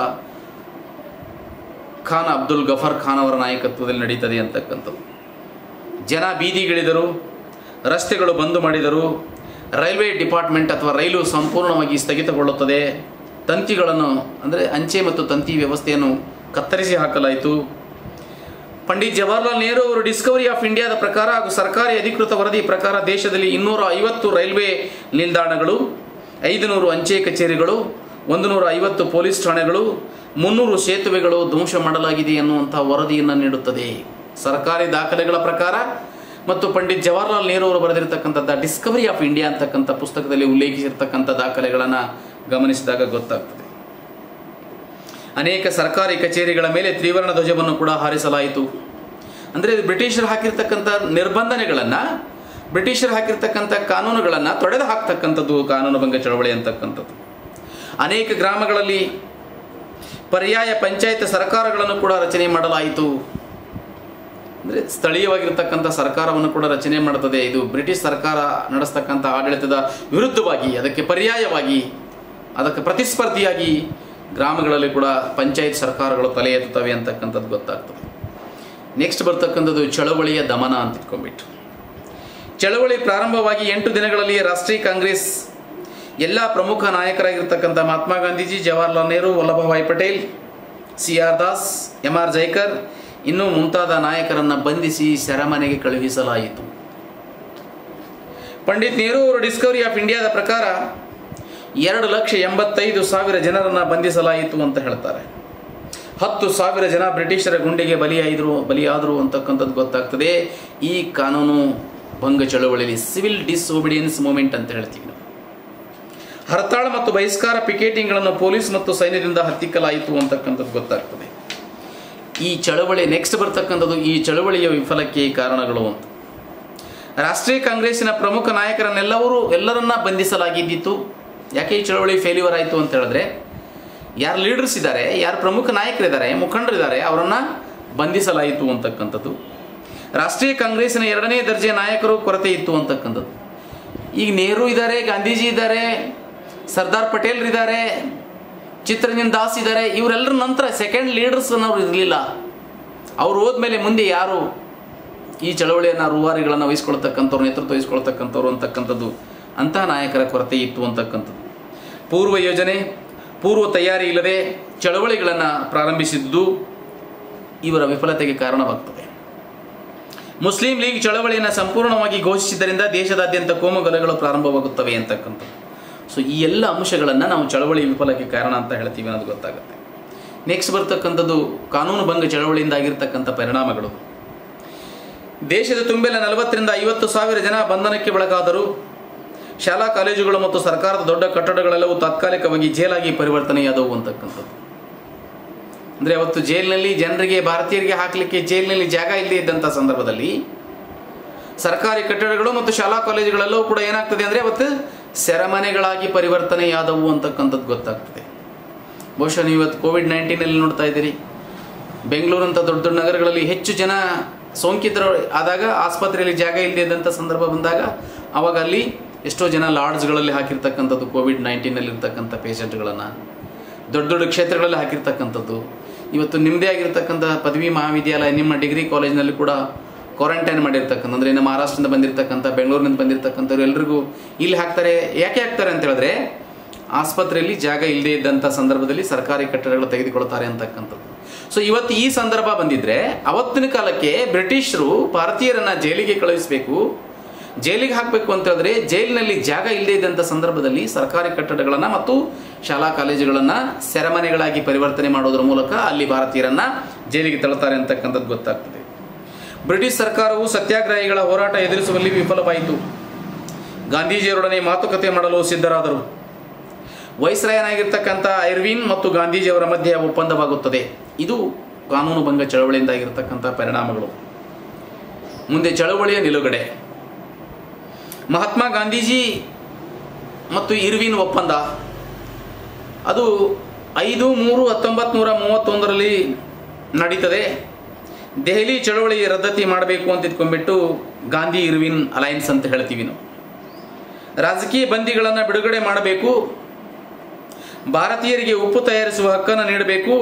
ಖಾನ್ ಅಬ್ದುಲ್ ಗಫರ್ ಖಾನ್ ಅವರ ನಾಯಕತ್ವದಲ್ಲಿ ನಡೀತದೆ ಅಂತಕ್ಕಂಥದ್ದು ಜನ ಬೀದಿಗಿಳಿದರು ರಸ್ತೆಗಳು ಬಂದ್ ಮಾಡಿದರು ರೈಲ್ವೆ ಡಿಪಾರ್ಟ್ಮೆಂಟ್ ಅಥವಾ ರೈಲು ಸಂಪೂರ್ಣವಾಗಿ ಸ್ಥಗಿತಗೊಳ್ಳುತ್ತದೆ ತಂತಿಗಳನ್ನು ಅಂದರೆ ಅಂಚೆ ಮತ್ತು ತಂತಿ ವ್ಯವಸ್ಥೆಯನ್ನು ಕತ್ತರಿಸಿ ಹಾಕಲಾಯಿತು ಪಂಡಿತ್ ಜವಾಹರ್ಲಾಲ್ ನೆಹರು ಅವರು ಡಿಸ್ಕವರಿ ಆಫ್ ಇಂಡಿಯಾದ ಪ್ರಕಾರ ಹಾಗೂ ಸರ್ಕಾರಿ ಅಧಿಕೃತ ವರದಿ ಪ್ರಕಾರ ದೇಶದಲ್ಲಿ ಇನ್ನೂರ ಐವತ್ತು ರೈಲ್ವೆ ನಿಲ್ದಾಣಗಳು ಐದುನೂರು ಅಂಚೆ ಕಚೇರಿಗಳು ಒಂದು ನೂರ ಐವತ್ತು ಪೊಲೀಸ್ ಠಾಣೆಗಳು ಮುನ್ನೂರು ಸೇತುವೆಗಳು ಧ್ವಂಸ ಮಾಡಲಾಗಿದೆ ಎನ್ನುವಂಥ ವರದಿಯನ್ನು ನೀಡುತ್ತದೆ ಸರ್ಕಾರಿ ದಾಖಲೆಗಳ ಪ್ರಕಾರ ಮತ್ತು ಪಂಡಿತ್ ಜವಾಹರ್ಲಾಲ್ ನೆಹರು ಅವರು ಬರೆದಿರತಕ್ಕಂಥದ್ದು ಡಿಸ್ಕವರಿ ಆಫ್ ಇಂಡಿಯಾ ಅಂತಕ್ಕಂಥ ಪುಸ್ತಕದಲ್ಲಿ ಉಲ್ಲೇಖಿಸಿರ್ತಕ್ಕಂಥ ದಾಖಲೆಗಳನ್ನು ಗಮನಿಸಿದಾಗ ಗೊತ್ತಾಗ್ತದೆ ಅನೇಕ ಸರ್ಕಾರಿ ಕಚೇರಿಗಳ ಮೇಲೆ ತ್ರಿವರ್ಣ ಧ್ವಜವನ್ನು ಕೂಡ ಹಾರಿಸಲಾಯಿತು ಅಂದರೆ ಇದು ಬ್ರಿಟಿಷರು ಹಾಕಿರ್ತಕ್ಕಂಥ ನಿರ್ಬಂಧನೆಗಳನ್ನು ಬ್ರಿಟಿಷರು ಹಾಕಿರ್ತಕ್ಕಂಥ ಕಾನೂನುಗಳನ್ನು ತೊಡೆದು ಹಾಕ್ತಕ್ಕಂಥದ್ದು ಕಾನೂನು ಭಂಗ ಚಳವಳಿ ಅಂತಕ್ಕಂಥದ್ದು ಅನೇಕ ಗ್ರಾಮಗಳಲ್ಲಿ ಪರ್ಯಾಯ ಪಂಚಾಯತ್ ಸರ್ಕಾರಗಳನ್ನು ಕೂಡ ರಚನೆ ಮಾಡಲಾಯಿತು ಅಂದರೆ ಸ್ಥಳೀಯವಾಗಿರ್ತಕ್ಕಂಥ ಸರ್ಕಾರವನ್ನು ಕೂಡ ರಚನೆ ಮಾಡುತ್ತದೆ ಇದು ಬ್ರಿಟಿಷ್ ಸರ್ಕಾರ ನಡೆಸ್ತಕ್ಕಂಥ ಆಡಳಿತದ ವಿರುದ್ಧವಾಗಿ ಅದಕ್ಕೆ ಪರ್ಯಾಯವಾಗಿ ಅದಕ್ಕೆ ಪ್ರತಿಸ್ಪರ್ಧಿಯಾಗಿ ಗ್ರಾಮಗಳಲ್ಲಿ ಕೂಡ ಪಂಚಾಯತ್ ಸರ್ಕಾರಗಳು ತಲೆ ಎತ್ತುತ್ತವೆ ಅಂತಕ್ಕಂಥದ್ದು ಗೊತ್ತಾಗ್ತದೆ ನೆಕ್ಸ್ಟ್ ಬರ್ತಕ್ಕಂಥದ್ದು ಚಳವಳಿಯ ದಮನ ಅಂತ ಇಟ್ಕೊಂಡ್ಬಿಟ್ಟು ಚಳವಳಿ ಪ್ರಾರಂಭವಾಗಿ ಎಂಟು ದಿನಗಳಲ್ಲಿ ರಾಷ್ಟ್ರೀಯ ಕಾಂಗ್ರೆಸ್ ಎಲ್ಲ ಪ್ರಮುಖ ನಾಯಕರಾಗಿರ್ತಕ್ಕಂಥ Mahatma Gandhiji Jawaharlal Nehru Vallabhbhai Patel C R Das M R Jayakar ಇನ್ನೂ ಮುಂತಾದ ನಾಯಕರನ್ನು ಬಂಧಿಸಿ ಸೆರೆಮನೆಗೆ ಕಳುಹಿಸಲಾಯಿತು ಪಂಡಿತ್ ನೆಹರು ಅವರು ಡಿಸ್ಕವರಿ ಆಫ್ ಇಂಡಿಯಾದ ಪ್ರಕಾರ ಎರಡು ಲಕ್ಷ ಎಂಬತ್ತೈದು ಸಾವಿರ ಜನರನ್ನು ಬಂಧಿಸಲಾಯಿತು ಅಂತ ಹೇಳ್ತಾರೆ ಹತ್ತು ಸಾವಿರ ಜನ ಬ್ರಿಟಿಷರ ಗುಂಡಿಗೆ ಬಲಿಯಾಯಿದ್ರು ಬಲಿಯಾದರು ಅಂತಕ್ಕಂಥದ್ದು ಗೊತ್ತಾಗ್ತದೆ ಈ ಕಾನೂನು ಭಂಗ ಚಳವಳಿಯಲ್ಲಿ ಸಿವಿಲ್ ಡಿಸ್ಒಬಿಡಿಯನ್ಸ್ ಮೂಮೆಂಟ್ ಅಂತ ಹೇಳ್ತೀವಿ ನಾವು ಹರತಾಳ ಮತ್ತು ಬಹಿಷ್ಕಾರ ಪಿಕೆಟಿಂಗ್ಗಳನ್ನು ಪೊಲೀಸ್ ಮತ್ತು ಸೈನ್ಯದಿಂದ ಹತ್ತಿಕ್ಕಲಾಯಿತು ಅಂತಕ್ಕಂಥದ್ದು ಗೊತ್ತಾಗ್ತದೆ ಈ ಚಳವಳಿ ನೆಕ್ಸ್ಟ್ ಬರ್ತಕ್ಕಂಥದ್ದು ಈ ಚಳವಳಿಯ ವಿಫಲಕ್ಕೆ ಕಾರಣಗಳು ಅಂತ ರಾಷ್ಟ್ರೀಯ ಕಾಂಗ್ರೆಸ್ಸಿನ ಪ್ರಮುಖ ನಾಯಕರನ್ನೆಲ್ಲವರು ಎಲ್ಲರನ್ನ ಬಂಧಿಸಲಾಗಿದ್ದಿತ್ತು ಯಾಕೆ ಈ ಚಳವಳಿ ಫೇಲ್ಯೂರ್ ಆಯಿತು ಅಂತ ಹೇಳಿದ್ರೆ ಯಾರು ಲೀಡರ್ಸ್ ಇದ್ದಾರೆ ಯಾರು ಪ್ರಮುಖ ನಾಯಕರಿದ್ದಾರೆ ಮುಖಂಡರಿದ್ದಾರೆ ಅವರನ್ನು ಬಂಧಿಸಲಾಯಿತು ಅಂತಕ್ಕಂಥದ್ದು ರಾಷ್ಟ್ರೀಯ ಕಾಂಗ್ರೆಸ್ಸಿನ ಎರಡನೇ ದರ್ಜೆ ನಾಯಕರು ಕೊರತೆ ಇತ್ತು ಅಂತಕ್ಕಂಥದ್ದು ಈಗ ನೆಹರು ಇದ್ದಾರೆ ಗಾಂಧೀಜಿ ಇದ್ದಾರೆ ಸರ್ದಾರ್ ಪಟೇಲ್ ಇದ್ದಾರೆ ಚಿತ್ತರಂಜನ್ ದಾಸ್ ಇದ್ದಾರೆ ಇವರೆಲ್ಲರ ನಂತರ ಸೆಕೆಂಡ್ ಲೀಡರ್ಸ್ ಅನ್ನೋರು ಇರಲಿಲ್ಲ ಅವ್ರು ಹೋದ್ಮೇಲೆ ಮುಂದೆ ಯಾರು ಈ ಚಳವಳಿಯನ್ನು ರೂವಾರಿಗಳನ್ನು ವಹಿಸ್ಕೊಳ್ತಕ್ಕಂಥವ್ರು ನೇತೃತ್ವ ವಹಿಸ್ಕೊಳ್ತಕ್ಕಂಥವ್ರು ಅಂತಕ್ಕಂಥದ್ದು ಅಂತಹ ನಾಯಕರ ಕೊರತೆ ಇತ್ತು ಅಂತಕ್ಕಂಥದ್ದು ಪೂರ್ವ ಯೋಜನೆ ಪೂರ್ವ ತಯಾರಿ ಇಲ್ಲದೆ ಚಳವಳಿಗಳನ್ನು ಪ್ರಾರಂಭಿಸಿದ್ದು ಇವರ ವಿಫಲತೆಗೆ ಕಾರಣವಾಗ್ತದೆ ಮುಸ್ಲಿಂ ಲೀಗ್ ಚಳವಳಿಯನ್ನು ಸಂಪೂರ್ಣವಾಗಿ ಘೋಷಿಸಿದ್ದರಿಂದ ದೇಶದಾದ್ಯಂತ ಕೋಮುಗಲಗಳು ಪ್ರಾರಂಭವಾಗುತ್ತವೆ ಅಂತಕ್ಕಂಥದ್ದು ಸೊ ಈ ಎಲ್ಲ ಅಂಶಗಳನ್ನು ನಾವು ಚಳವಳಿ ವಿಫಲಕ್ಕೆ ಕಾರಣ ಅಂತ ಹೇಳ್ತೀವಿ ಅನ್ನೋದು ಗೊತ್ತಾಗುತ್ತೆ ನೆಕ್ಸ್ಟ್ ಬರ್ತಕ್ಕಂಥದ್ದು ಕಾನೂನು ಭಂಗ ಚಳವಳಿಯಿಂದ ಆಗಿರ್ತಕ್ಕಂಥ ಪರಿಣಾಮಗಳು ದೇಶದ ತುಂಬೆಲ್ಲ ನಲವತ್ತರಿಂದ ಐವತ್ತು ಸಾವಿರ ಜನ ಬಂಧನಕ್ಕೆ ಒಳಗಾದರು ಶಾಲಾ ಕಾಲೇಜುಗಳು ಮತ್ತು ಸರ್ಕಾರದ ದೊಡ್ಡ ಕಟ್ಟಡಗಳೆಲ್ಲವೂ ತಾತ್ಕಾಲಿಕವಾಗಿ ಜೇಲಾಗಿ ಪರಿವರ್ತನೆಯಾದವು ಅಂತಕ್ಕಂಥದ್ದು ಅಂದರೆ ಅವತ್ತು ಜೈಲಿನಲ್ಲಿ ಜನರಿಗೆ ಭಾರತೀಯರಿಗೆ ಹಾಕಲಿಕ್ಕೆ ಜೈಲಿನಲ್ಲಿ ಜಾಗ ಇಲ್ಲದೆ ಇದ್ದಂಥ ಸಂದರ್ಭದಲ್ಲಿ ಸರ್ಕಾರಿ ಕಟ್ಟಡಗಳು ಮತ್ತು ಶಾಲಾ ಕಾಲೇಜುಗಳೆಲ್ಲವೂ ಕೂಡ ಏನಾಗ್ತದೆ ಅಂದರೆ ಅವತ್ತು ಸೆರೆಮನೆಗಳಾಗಿ ಪರಿವರ್ತನೆಯಾದವು ಅಂತಕ್ಕಂಥದ್ದು ಗೊತ್ತಾಗ್ತದೆ ಬಹುಶಃ ನೀವು ಇವತ್ತು ಕೋವಿಡ್ ನೈನ್ಟೀನಲ್ಲಿ ನೋಡ್ತಾ ಇದ್ದೀರಿ ಬೆಂಗಳೂರಂಥ ದೊಡ್ಡ ದೊಡ್ಡ ನಗರಗಳಲ್ಲಿ ಹೆಚ್ಚು ಜನ ಸೋಂಕಿತರು ಆದಾಗ ಆಸ್ಪತ್ರೆಯಲ್ಲಿ ಜಾಗ ಇಲ್ಲದೆ ಇದ್ದಂಥ ಸಂದರ್ಭ ಬಂದಾಗ ಅವಾಗ ಅಲ್ಲಿ ಎಷ್ಟೋ ಜನ ಲಾಡ್ಜ್ಗಳಲ್ಲಿ ಹಾಕಿರ್ತಕ್ಕಂಥದ್ದು ಕೋವಿಡ್ ನೈನ್ಟೀನಲ್ಲಿ ಇರ್ತಕ್ಕಂಥ ಪೇಷಂಟ್ಗಳನ್ನು ದೊಡ್ಡ ದೊಡ್ಡ ಕ್ಷೇತ್ರಗಳಲ್ಲಿ ಹಾಕಿರ್ತಕ್ಕಂಥದ್ದು ಇವತ್ತು ನಿಮ್ಮದೇ ಆಗಿರ್ತಕ್ಕಂಥ ಪದವಿ ಮಹಾವಿದ್ಯಾಲಯ ನಿಮ್ಮ ಡಿಗ್ರಿ ಕಾಲೇಜ್ನಲ್ಲಿ ಕೂಡ ಕ್ವಾರಂಟೈನ್ ಮಾಡಿರ್ತಕ್ಕಂಥ ಅಂದರೆ ನಮ್ಮ ಮಹಾರಾಷ್ಟ್ರದಿಂದ ಬಂದಿರತಕ್ಕಂಥ ಬೆಂಗಳೂರಿನಿಂದ ಬಂದಿರತಕ್ಕಂಥವ್ರು ಎಲ್ರಿಗೂ ಇಲ್ಲಿ ಹಾಕ್ತಾರೆ ಯಾಕೆ ಹಾಕ್ತಾರೆ ಅಂತ ಹೇಳಿದ್ರೆ ಆಸ್ಪತ್ರೆಯಲ್ಲಿ ಜಾಗ ಇಲ್ಲದೆ ಇದ್ದಂಥ ಸಂದರ್ಭದಲ್ಲಿ ಸರ್ಕಾರಿ ಕಟ್ಟಡಗಳು ತೆಗೆದುಕೊಳ್ತಾರೆ ಅಂತಕ್ಕಂಥದ್ದು ಸೊ ಇವತ್ತು ಈ ಸಂದರ್ಭ ಬಂದಿದ್ರೆ ಅವತ್ತಿನ ಕಾಲಕ್ಕೆ ಬ್ರಿಟಿಷರು ಭಾರತೀಯರನ್ನ ಜೈಲಿಗೆ ಕಳುಹಿಸಬೇಕು ಜೈಲಿಗೆ ಹಾಕಬೇಕು ಅಂತ ಹೇಳಿದ್ರೆ ಜೈಲಿನಲ್ಲಿ ಜಾಗ ಇಲ್ಲದೆ ಇದ್ದಂಥ ಸಂದರ್ಭದಲ್ಲಿ ಸರ್ಕಾರಿ ಕಟ್ಟಡಗಳನ್ನು ಮತ್ತು ಶಾಲಾ ಕಾಲೇಜುಗಳನ್ನು ಸೆರೆಮನೆಗಳಾಗಿ ಪರಿವರ್ತನೆ ಮಾಡೋದ್ರ ಮೂಲಕ ಅಲ್ಲಿ ಭಾರತೀಯರನ್ನ ಜೈಲಿಗೆ ತಳ್ತಾರೆ ಅಂತಕ್ಕಂಥದ್ದು ಗೊತ್ತಾಗ್ತದೆ ಬ್ರಿಟಿಷ್ ಸರ್ಕಾರವು ಸತ್ಯಾಗ್ರಹಿಗಳ ಹೋರಾಟ ಎದುರಿಸುವಲ್ಲಿ ವಿಫಲವಾಯಿತು ಗಾಂಧೀಜಿಯವರೊಡನೆ ಮಾತುಕತೆ ಮಾಡಲು ಸಿದ್ಧರಾದರು ವೈಸ್ರಾಯನಾಗಿರ್ತಕ್ಕಂಥ ಐರ್ವಿನ್ ಮತ್ತು ಗಾಂಧೀಜಿಯವರ ಮಧ್ಯೆ ಒಪ್ಪಂದವಾಗುತ್ತದೆ ಇದು ಕಾನೂನು ಭಂಗ ಚಳವಳಿಯಿಂದ ಆಗಿರತಕ್ಕಂಥ ಪರಿಣಾಮಗಳು ಮುಂದೆ ಚಳವಳಿಯ ನಿಲುಗಡೆ ಮಹಾತ್ಮ ಗಾಂಧೀಜಿ ಮತ್ತು ಇರ್ವಿನ್ ಒಪ್ಪಂದ ಅದು ಐದು ಮೂರು ಹತ್ತೊಂಬತ್ತು ನೂರ ಮೂವತ್ತೊಂದರಲ್ಲಿ ನಡೀತದೆ ದೆಹಲಿ ಚಳವಳಿ ರದ್ದತಿ ಮಾಡಬೇಕು ಅಂತ ಇಟ್ಕೊಂಡ್ಬಿಟ್ಟು ಗಾಂಧಿ ಇರ್ವಿನ್ ಅಲಯನ್ಸ್ ಅಂತ ಹೇಳ್ತೀವಿ ನಾವು ರಾಜಕೀಯ ಬಂದಿಗಳನ್ನು ಬಿಡುಗಡೆ ಮಾಡಬೇಕು ಭಾರತೀಯರಿಗೆ ಉಪ್ಪು ತಯಾರಿಸುವ ಹಕ್ಕನ್ನು ನೀಡಬೇಕು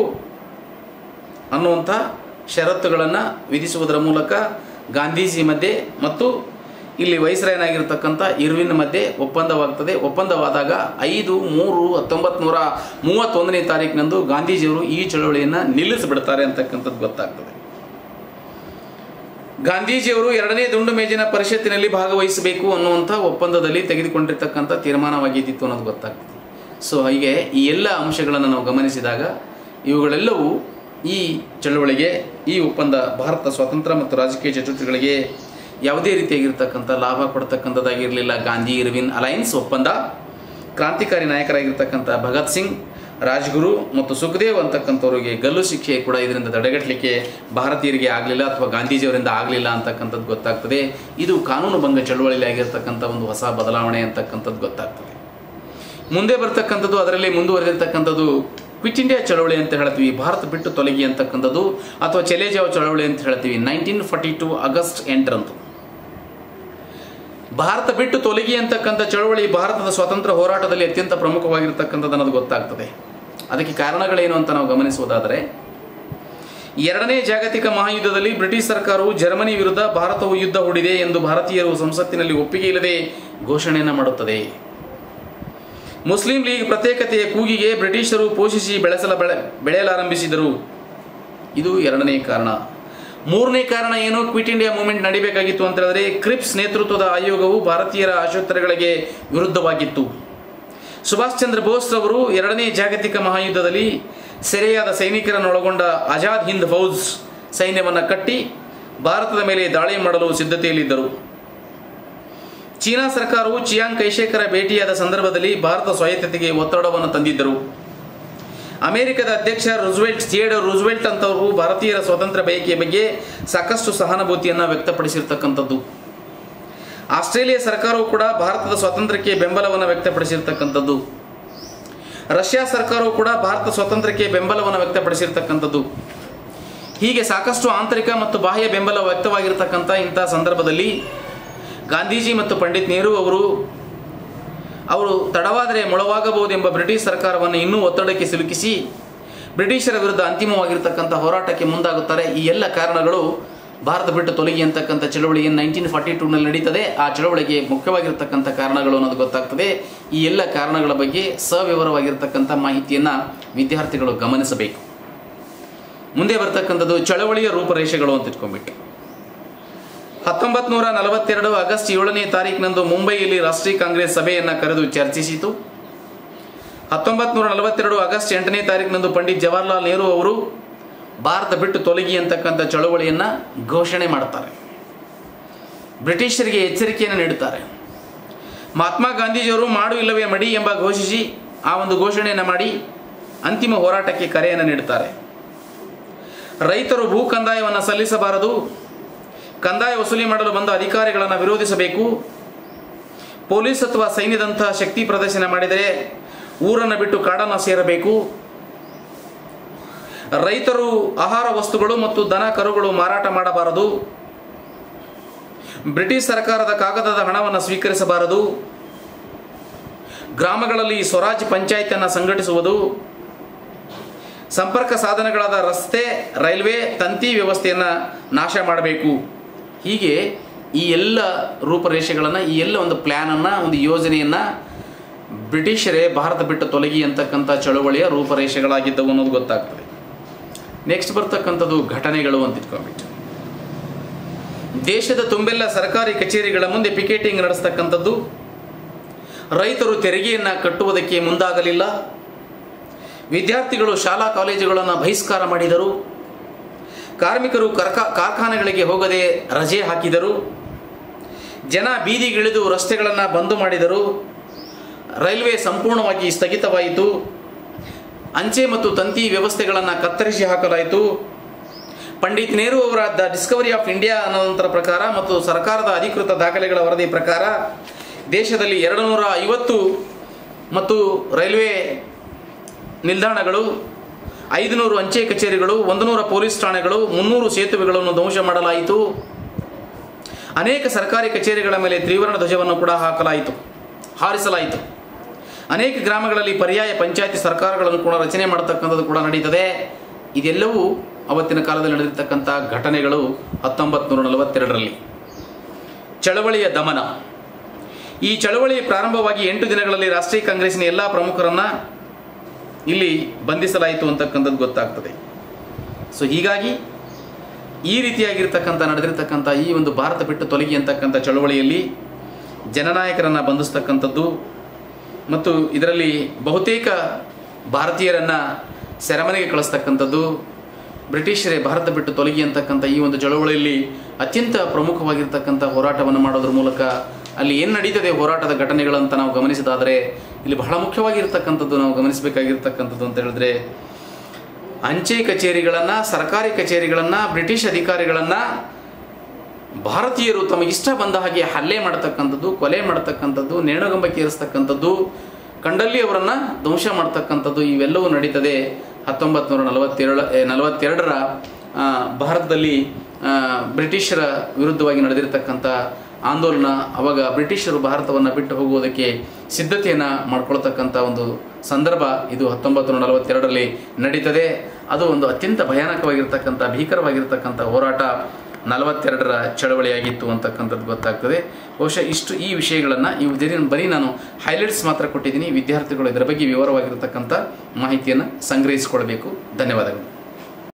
ಅನ್ನುವಂಥ ಷರತ್ತುಗಳನ್ನು ವಿಧಿಸುವುದರ ಮೂಲಕ ಗಾಂಧೀಜಿ ಮಧ್ಯೆ ಮತ್ತು ಇಲ್ಲಿ ವೈಸ್ರಾಯನಾಗಿರ್ತಕ್ಕಂಥ ಇರ್ವಿನ್ ಮಧ್ಯೆ ಒಪ್ಪಂದವಾಗ್ತದೆ ಒಪ್ಪಂದವಾದಾಗ ಐದು ಮೂರು ಹತ್ತೊಂಬತ್ತು ನೂರ ಮೂವತ್ತೊಂದನೇ ತಾರೀಕಿನಂದು ಗಾಂಧೀಜಿಯವರು ಈ ಚಳವಳಿಯನ್ನು ನಿಲ್ಲಿಸಿಬಿಡ್ತಾರೆ ಅಂತಕ್ಕಂಥದ್ದು ಗೊತ್ತಾಗ್ತದೆ ಗಾಂಧೀಜಿಯವರು ಎರಡನೇ ದುಂಡು ಮೇಜಿನ ಪರಿಷತ್ತಿನಲ್ಲಿ ಭಾಗವಹಿಸಬೇಕು ಅನ್ನುವಂಥ ಒಪ್ಪಂದದಲ್ಲಿ ತೆಗೆದುಕೊಂಡಿರ್ತಕ್ಕಂಥ ತೀರ್ಮಾನವಾಗಿದ್ದಿತ್ತು ಅನ್ನೋದು ಗೊತ್ತಾಗ್ತದೆ ಸೊ ಹೀಗೆ ಈ ಎಲ್ಲ ಅಂಶಗಳನ್ನು ನಾವು ಗಮನಿಸಿದಾಗ ಇವುಗಳೆಲ್ಲವೂ ಈ ಚಳವಳಿಗೆ ಈ ಒಪ್ಪಂದ ಭಾರತ ಸ್ವಾತಂತ್ರ್ಯ ಮತ್ತು ರಾಜಕೀಯ ಚಟುವಟಿಕೆಗಳಿಗೆ ಯಾವುದೇ ರೀತಿಯಾಗಿರ್ತಕ್ಕಂಥ ಲಾಭ ಕೊಡ್ತಕ್ಕಂಥದ್ದಾಗಿರಲಿಲ್ಲ ಗಾಂಧಿ ಇರ್ವಿನ್ ಅಲಯನ್ಸ್ ಒಪ್ಪಂದ ಕ್ರಾಂತಿಕಾರಿ ನಾಯಕರಾಗಿರ್ತಕ್ಕಂಥ ಭಗತ್ ಸಿಂಗ್ ರಾಜ್ಗುರು ಮತ್ತು ಸುಖದೇವ್ ಅಂತಕ್ಕಂಥವ್ರಿಗೆ ಗಲ್ಲು ಶಿಕ್ಷೆ ಕೂಡ ಇದರಿಂದ ತಡೆಗಟ್ಟಲಿಕ್ಕೆ ಭಾರತೀಯರಿಗೆ ಆಗಲಿಲ್ಲ ಅಥವಾ ಗಾಂಧೀಜಿಯವರಿಂದ ಆಗಲಿಲ್ಲ ಅಂತಕ್ಕಂಥದ್ದು ಗೊತ್ತಾಗ್ತದೆ ಇದು ಕಾನೂನು ಭಂಗ ಚಳವಳಿಯಲ್ಲಿ ಆಗಿರ್ತಕ್ಕಂಥ ಒಂದು ಹೊಸ ಬದಲಾವಣೆ ಅಂತಕ್ಕಂಥದ್ದು ಗೊತ್ತಾಗ್ತದೆ ಮುಂದೆ ಬರ್ತಕ್ಕಂಥದ್ದು ಅದರಲ್ಲಿ ಮುಂದುವರೆದಿರ್ತಕ್ಕಂಥದ್ದು ಕ್ವಿಟ್ ಇಂಡಿಯಾ ಚಳವಳಿ ಅಂತ ಹೇಳ್ತೀವಿ ಭಾರತ ಬಿಟ್ಟು ತೊಲಗಿ ಅಂತಕ್ಕಂಥದ್ದು ಅಥವಾ ಚೆಲೆಜಾವ್ ಚಳವಳಿ ಅಂತ ಹೇಳ್ತೀವಿ ನೈನ್ಟೀನ್ ಫಾರ್ಟಿ ಟು ಆಗಸ್ಟ್ ಎಂಟರಂದು ಭಾರತ ಬಿಟ್ಟು ತೊಲಗಿ ಅಂತಕ್ಕಂಥ ಚಳವಳಿ ಭಾರತದ ಸ್ವಾತಂತ್ರ್ಯ ಹೋರಾಟದಲ್ಲಿ ಅತ್ಯಂತ ಪ್ರಮುಖವಾಗಿರ್ತಕ್ಕಂಥದ್ದು ಅನ್ನೋದು ಗೊತ್ತಾಗ್ತದೆ ಅದಕ್ಕೆ ಕಾರಣಗಳೇನು ಅಂತ ನಾವು ಗಮನಿಸುವುದಾದರೆ ಎರಡನೇ ಜಾಗತಿಕ ಮಹಾಯುದ್ಧದಲ್ಲಿ ಬ್ರಿಟಿಷ್ ಸರ್ಕಾರವು ಜರ್ಮನಿ ವಿರುದ್ಧ ಭಾರತವು ಯುದ್ಧ ಹೂಡಿದೆ ಎಂದು ಭಾರತೀಯರು ಸಂಸತ್ತಿನಲ್ಲಿ ಒಪ್ಪಿಗೆ ಇಲ್ಲದೆ ಘೋಷಣೆಯನ್ನು ಮಾಡುತ್ತದೆ ಮುಸ್ಲಿಂ ಲೀಗ್ ಪ್ರತ್ಯೇಕತೆಯ ಕೂಗಿಗೆ ಬ್ರಿಟಿಷರು ಪೋಷಿಸಿ ಬೆಳೆಸಲ ಬೆಳೆ ಬೆಳೆಯಲಾರಂಭಿಸಿದರು ಇದು ಎರಡನೇ ಕಾರಣ ಮೂರನೇ ಕಾರಣ ಏನು ಕ್ವಿಟ್ ಇಂಡಿಯಾ ಮೂವ್ಮೆಂಟ್ ನಡಿಬೇಕಾಗಿತ್ತು ಅಂತ ಹೇಳಿದ್ರೆ ಕ್ರಿಪ್ಸ್ ನೇತೃತ್ವದ ಆಯೋಗವು ಭಾರತೀಯರ ಆಶೋತ್ತರಗಳಿಗೆ ವಿರುದ್ಧವಾಗಿತ್ತು ಸುಭಾಷ್ ಚಂದ್ರ ಬೋಸ್ ರವರು ಎರಡನೇ ಜಾಗತಿಕ ಮಹಾಯುದ್ಧದಲ್ಲಿ ಸೆರೆಯಾದ ಸೈನಿಕರನ್ನು ಒಳಗೊಂಡ ಆಜಾದ್ ಹಿಂದ್ ಫೌಜ್ ಸೈನ್ಯವನ್ನು ಕಟ್ಟಿ ಭಾರತದ ಮೇಲೆ ದಾಳಿ ಮಾಡಲು ಸಿದ್ಧತೆಯಲ್ಲಿದ್ದರು ಚೀನಾ ಸರ್ಕಾರವು ಚಿಯಾಂಗ್ ಕೈಶೇಕರ ಭೇಟಿಯಾದ ಸಂದರ್ಭದಲ್ಲಿ ಭಾರತ ಸ್ವಾಯತ್ತತೆಗೆ ಒತ್ತಡವನ್ನು ತಂದಿದ್ದರು ಅಮೆರಿಕದ ಅಧ್ಯಕ್ಷ ರುಜ್ವೆಲ್ಟ್ ಥಿಯೇಡರ್ ರುಜ್ವೆಲ್ಟ್ ಅಂತವರು ಭಾರತೀಯರ ಸ್ವಾತಂತ್ರ್ಯ ಬಯಕೆಯ ಬಗ್ಗೆ ಸಾಕಷ್ಟು ಸಹಾನುಭೂತಿಯನ್ನು ವ್ಯಕ್ತಪಡಿಸಿರ್ತಕ್ಕಂಥದ್ದು ಆಸ್ಟ್ರೇಲಿಯಾ ಸರ್ಕಾರವು ಕೂಡ ಭಾರತದ ಸ್ವಾತಂತ್ರ್ಯಕ್ಕೆ ಬೆಂಬಲವನ್ನು ವ್ಯಕ್ತಪಡಿಸಿರ್ತಕ್ಕಂಥದ್ದು ರಷ್ಯಾ ಸರ್ಕಾರವು ಕೂಡ ಭಾರತ ಸ್ವಾತಂತ್ರ್ಯಕ್ಕೆ ಬೆಂಬಲವನ್ನು ವ್ಯಕ್ತಪಡಿಸಿರ್ತಕ್ಕಂಥದ್ದು ಹೀಗೆ ಸಾಕಷ್ಟು ಆಂತರಿಕ ಮತ್ತು ಬಾಹ್ಯ ಬೆಂಬಲ ವ್ಯಕ್ತವಾಗಿರ್ತಕ್ಕಂಥ ಇಂಥ ಸಂದರ್ಭದಲ್ಲಿ ಗಾಂಧೀಜಿ ಮತ್ತು ಪಂಡಿತ್ ನೆಹರು ಅವರು ಅವರು ತಡವಾದರೆ ಮೊಳವಾಗಬಹುದೆಂಬ ಬ್ರಿಟಿಷ್ ಸರ್ಕಾರವನ್ನು ಇನ್ನೂ ಒತ್ತಡಕ್ಕೆ ಸಿಲುಕಿಸಿ ಬ್ರಿಟಿಷರ ವಿರುದ್ಧ ಅಂತಿಮವಾಗಿರ್ತಕ್ಕಂಥ ಹೋರಾಟಕ್ಕೆ ಮುಂದಾಗುತ್ತಾರೆ ಈ ಎಲ್ಲ ಕಾರಣಗಳು ಭಾರತ ಬಿಟ್ಟು ತೊಲಗಿ ಅಂತಕ್ಕಂಥ ಚಳವಳಿ ಏನು ನೈನ್ಟೀನ್ ಫಾರ್ಟಿ ಟೂನಲ್ಲಿ ನಡೀತದೆ ಆ ಚಳವಳಿಗೆ ಮುಖ್ಯವಾಗಿರ್ತಕ್ಕಂಥ ಕಾರಣಗಳು ಅನ್ನೋದು ಗೊತ್ತಾಗ್ತದೆ ಈ ಎಲ್ಲ ಕಾರಣಗಳ ಬಗ್ಗೆ ಸವಿವರವಾಗಿರ್ತಕ್ಕಂಥ ಮಾಹಿತಿಯನ್ನು ವಿದ್ಯಾರ್ಥಿಗಳು ಗಮನಿಸಬೇಕು ಮುಂದೆ ಬರ್ತಕ್ಕಂಥದ್ದು ಚಳವಳಿಯ ರೂಪರೇಷೆಗಳು ಅಂತ ಇಟ್ಕೊಂಡ್ಬಿಟ್ಟು ಹತ್ತೊಂಬತ್ತು ನೂರ ನಲವತ್ತೆರಡು ಆಗಸ್ಟ್ ಏಳನೇ ತಾರೀಕಿನಂದು ಮುಂಬೈಯಲ್ಲಿ ರಾಷ್ಟ್ರೀಯ ಕಾಂಗ್ರೆಸ್ ಸಭೆಯನ್ನು ಕರೆದು ಚರ್ಚಿಸಿತು ಹತ್ತೊಂಬತ್ತು ನೂರ ನಲವತ್ತೆರಡು ಆಗಸ್ಟ್ ಎಂಟನೇ ತಾರೀಕಿನಂದು ಪಂಡಿತ್ ಜವಾಹರ್ಲಾಲ್ ನೆಹರು ಅವರು ಭಾರತ ಬಿಟ್ಟು ತೊಲಗಿ ಅಂತಕ್ಕಂಥ ಚಳವಳಿಯನ್ನು ಘೋಷಣೆ ಮಾಡ್ತಾರೆ ಬ್ರಿಟಿಷರಿಗೆ ಎಚ್ಚರಿಕೆಯನ್ನು ನೀಡುತ್ತಾರೆ ಮಹಾತ್ಮ ಗಾಂಧೀಜಿಯವರು ಮಾಡು ಇಲ್ಲವೇ ಮಡಿ ಎಂಬ ಘೋಷಿಸಿ ಆ ಒಂದು ಘೋಷಣೆಯನ್ನು ಮಾಡಿ ಅಂತಿಮ ಹೋರಾಟಕ್ಕೆ ಕರೆಯನ್ನು ನೀಡುತ್ತಾರೆ ರೈತರು ಭೂ ಕಂದಾಯವನ್ನು ಸಲ್ಲಿಸಬಾರದು ಕಂದಾಯ ವಸೂಲಿ ಮಾಡಲು ಬಂದ ಅಧಿಕಾರಿಗಳನ್ನು ವಿರೋಧಿಸಬೇಕು ಪೊಲೀಸ್ ಅಥವಾ ಸೈನ್ಯದಂತಹ ಶಕ್ತಿ ಪ್ರದರ್ಶನ ಮಾಡಿದರೆ ಊರನ್ನು ಬಿಟ್ಟು ಕಾಡನ್ನು ಸೇರಬೇಕು ರೈತರು ಆಹಾರ ವಸ್ತುಗಳು ಮತ್ತು ದನ ಕರುಗಳು ಮಾರಾಟ ಮಾಡಬಾರದು ಬ್ರಿಟಿಷ್ ಸರ್ಕಾರದ ಕಾಗದದ ಹಣವನ್ನು ಸ್ವೀಕರಿಸಬಾರದು ಗ್ರಾಮಗಳಲ್ಲಿ ಸ್ವರಾಜ್ ಪಂಚಾಯತನ್ನು ಸಂಘಟಿಸುವುದು ಸಂಪರ್ಕ ಸಾಧನಗಳಾದ ರಸ್ತೆ ರೈಲ್ವೆ ತಂತಿ ವ್ಯವಸ್ಥೆಯನ್ನು ನಾಶ ಮಾಡಬೇಕು ಹೀಗೆ ಈ ಎಲ್ಲ ರೂಪರೇಷೆಗಳನ್ನು ಈ ಎಲ್ಲ ಒಂದು ಪ್ಲ್ಯಾನನ್ನು ಒಂದು ಯೋಜನೆಯನ್ನು ಬ್ರಿಟಿಷರೇ ಭಾರತ ಬಿಟ್ಟು ತೊಲಗಿ ಅಂತಕ್ಕಂಥ ಚಳುವಳಿಯ ರೂಪರೇಷೆಗಳಾಗಿದ್ದವು ಅನ್ನೋದು ಗೊತ್ತಾಗ್ತದೆ ನೆಕ್ಸ್ಟ್ ಬರ್ತಕ್ಕಂಥದ್ದು ಘಟನೆಗಳು ಅಂತ ಇಟ್ಕೊಂಡ್ಬಿಟ್ಟು ದೇಶದ ತುಂಬೆಲ್ಲ ಸರ್ಕಾರಿ ಕಚೇರಿಗಳ ಮುಂದೆ ಪಿಕೆಟಿಂಗ್ ನಡೆಸ್ತಕ್ಕಂಥದ್ದು ರೈತರು ತೆರಿಗೆಯನ್ನು ಕಟ್ಟುವುದಕ್ಕೆ ಮುಂದಾಗಲಿಲ್ಲ ವಿದ್ಯಾರ್ಥಿಗಳು ಶಾಲಾ ಕಾಲೇಜುಗಳನ್ನು ಬಹಿಷ್ಕಾರ ಮಾಡಿದರು ಕಾರ್ಮಿಕರು ಕರ್ಕಾ ಕಾರ್ಖಾನೆಗಳಿಗೆ ಹೋಗದೆ ರಜೆ ಹಾಕಿದರು ಜನ ಬೀದಿಗಿಳಿದು ರಸ್ತೆಗಳನ್ನು ಬಂದು ಮಾಡಿದರು ರೈಲ್ವೆ ಸಂಪೂರ್ಣವಾಗಿ ಸ್ಥಗಿತವಾಯಿತು ಅಂಚೆ ಮತ್ತು ತಂತಿ ವ್ಯವಸ್ಥೆಗಳನ್ನು ಕತ್ತರಿಸಿ ಹಾಕಲಾಯಿತು ಪಂಡಿತ್ ನೆಹರು ಅವರ ದ ಡಿಸ್ಕವರಿ ಆಫ್ ಇಂಡಿಯಾ ಅನ್ನೋದಂತರ ಪ್ರಕಾರ ಮತ್ತು ಸರ್ಕಾರದ ಅಧಿಕೃತ ದಾಖಲೆಗಳ ವರದಿ ಪ್ರಕಾರ ದೇಶದಲ್ಲಿ ಎರಡು ನೂರ ಐವತ್ತು ಮತ್ತು ರೈಲ್ವೆ ನಿಲ್ದಾಣಗಳು ಐದುನೂರು ಅಂಚೆ ಕಚೇರಿಗಳು ಒಂದು ನೂರ ಪೊಲೀಸ್ ಠಾಣೆಗಳು ಮುನ್ನೂರು ಸೇತುವೆಗಳನ್ನು ಧ್ವಂಸ ಮಾಡಲಾಯಿತು ಅನೇಕ ಸರ್ಕಾರಿ ಕಚೇರಿಗಳ ಮೇಲೆ ತ್ರಿವರ್ಣ ಧ್ವಜವನ್ನು ಕೂಡ ಹಾಕಲಾಯಿತು ಹಾರಿಸಲಾಯಿತು ಅನೇಕ ಗ್ರಾಮಗಳಲ್ಲಿ ಪರ್ಯಾಯ ಪಂಚಾಯತಿ ಸರ್ಕಾರಗಳನ್ನು ಕೂಡ ರಚನೆ ಮಾಡತಕ್ಕಂಥದ್ದು ಕೂಡ ನಡೀತದೆ ಇದೆಲ್ಲವೂ ಅವತ್ತಿನ ಕಾಲದಲ್ಲಿ ನಡೆದಿರ್ತಕ್ಕಂಥ ಘಟನೆಗಳು ಹತ್ತೊಂಬತ್ತು ನೂರ ನಲವತ್ತೆರಡರಲ್ಲಿ ಚಳವಳಿಯ ದಮನ ಈ ಚಳವಳಿ ಪ್ರಾರಂಭವಾಗಿ ಎಂಟು ದಿನಗಳಲ್ಲಿ ರಾಷ್ಟ್ರೀಯ ಕಾಂಗ್ರೆಸ್ಸಿನ ಎಲ್ಲ ಪ್ರಮುಖರನ್ನು ಇಲ್ಲಿ ಬಂಧಿಸಲಾಯಿತು ಅಂತಕ್ಕಂಥದ್ದು ಗೊತ್ತಾಗ್ತದೆ ಸೊ ಹೀಗಾಗಿ ಈ ರೀತಿಯಾಗಿರ್ತಕ್ಕಂಥ ನಡೆದಿರ್ತಕ್ಕಂಥ ಈ ಒಂದು ಭಾರತ ಬಿಟ್ಟು ತೊಲಗಿ ಅಂತಕ್ಕಂಥ ಚಳವಳಿಯಲ್ಲಿ ಜನನಾಯಕರನ್ನು ಬಂಧಿಸ್ತಕ್ಕಂಥದ್ದು ಮತ್ತು ಇದರಲ್ಲಿ ಬಹುತೇಕ ಭಾರತೀಯರನ್ನು ಸೆರೆಮನೆಗೆ ಕಳಿಸ್ತಕ್ಕಂಥದ್ದು ಬ್ರಿಟಿಷರೇ ಭಾರತ ಬಿಟ್ಟು ತೊಲಗಿ ಅಂತಕ್ಕಂಥ ಈ ಒಂದು ಚಳವಳಿಯಲ್ಲಿ ಅತ್ಯಂತ ಪ್ರಮುಖವಾಗಿರ್ತಕ್ಕಂಥ ಹೋರಾಟವನ್ನು ಮಾಡೋದ್ರ ಮೂಲಕ ಅಲ್ಲಿ ಏನು ನಡೀತದೆ ಹೋರಾಟದ ಘಟನೆಗಳಂತ ನಾವು ಗಮನಿಸಿದಾದರೆ ಇಲ್ಲಿ ಬಹಳ ಮುಖ್ಯವಾಗಿರ್ತಕ್ಕಂಥದ್ದು ನಾವು ಗಮನಿಸಬೇಕಾಗಿರ್ತಕ್ಕಂಥದ್ದು ಅಂತ ಹೇಳಿದ್ರೆ ಅಂಚೆ ಕಚೇರಿಗಳನ್ನು ಸರ್ಕಾರಿ ಕಚೇರಿಗಳನ್ನು ಬ್ರಿಟಿಷ್ ಅಧಿಕಾರಿಗಳನ್ನು ಭಾರತೀಯರು ತಮಗಿಷ್ಟ ಬಂದ ಹಾಗೆ ಹಲ್ಲೆ ಮಾಡತಕ್ಕಂಥದ್ದು ಕೊಲೆ ಮಾಡತಕ್ಕಂಥದ್ದು ನೇಣುಗಂಬಕ್ಕೆ ಏರಿಸ್ತಕ್ಕಂಥದ್ದು ಕಂಡಲ್ಲಿ ಅವರನ್ನು ಧ್ವಂಸ ಮಾಡ್ತಕ್ಕಂಥದ್ದು ಇವೆಲ್ಲವೂ ನಡೀತದೆ ಹತ್ತೊಂಬತ್ತು ನೂರ ನಲವತ್ತೆರಡು ನಲವತ್ತೆರಡರ ಆ, ಭಾರತದಲ್ಲಿ ಆ, ಬ್ರಿಟಿಷರ ವಿರುದ್ಧವಾಗಿ ನಡೆದಿರ್ತಕ್ಕಂಥ ಆಂದೋಲನ ಅವಾಗ ಬ್ರಿಟಿಷರು ಭಾರತವನ್ನು ಬಿಟ್ಟು ಹೋಗುವುದಕ್ಕೆ ಸಿದ್ಧತೆಯನ್ನು ಮಾಡ್ಕೊಳ್ತಕ್ಕಂಥ ಒಂದು ಸಂದರ್ಭ ಇದು ಹತ್ತೊಂಬತ್ತು ನೂರ ನಲವತ್ತೆರಡರಲ್ಲಿ ನಡೀತದೆ ಅದು ಒಂದು ಅತ್ಯಂತ ಭಯಾನಕವಾಗಿರ್ತಕ್ಕಂಥ ಭೀಕರವಾಗಿರ್ತಕ್ಕಂಥ ಹೋರಾಟ ನಲವತ್ತೆರಡರ ಚಳವಳಿಯಾಗಿತ್ತು ಅಂತಕ್ಕಂಥದ್ದು ಗೊತ್ತಾಗ್ತದೆ ಬಹುಶಃ ಇಷ್ಟು ಈ ವಿಷಯಗಳನ್ನು ಈ ಉದಯ ಬರೀ ನಾನು ಹೈಲೈಟ್ಸ್ ಮಾತ್ರ ಕೊಟ್ಟಿದ್ದೀನಿ ವಿದ್ಯಾರ್ಥಿಗಳು ಇದರ ಬಗ್ಗೆ ವಿವರವಾಗಿರ್ತಕ್ಕಂಥ ಮಾಹಿತಿಯನ್ನು ಸಂಗ್ರಹಿಸಿಕೊಳ್ಬೇಕು ಧನ್ಯವಾದಗಳು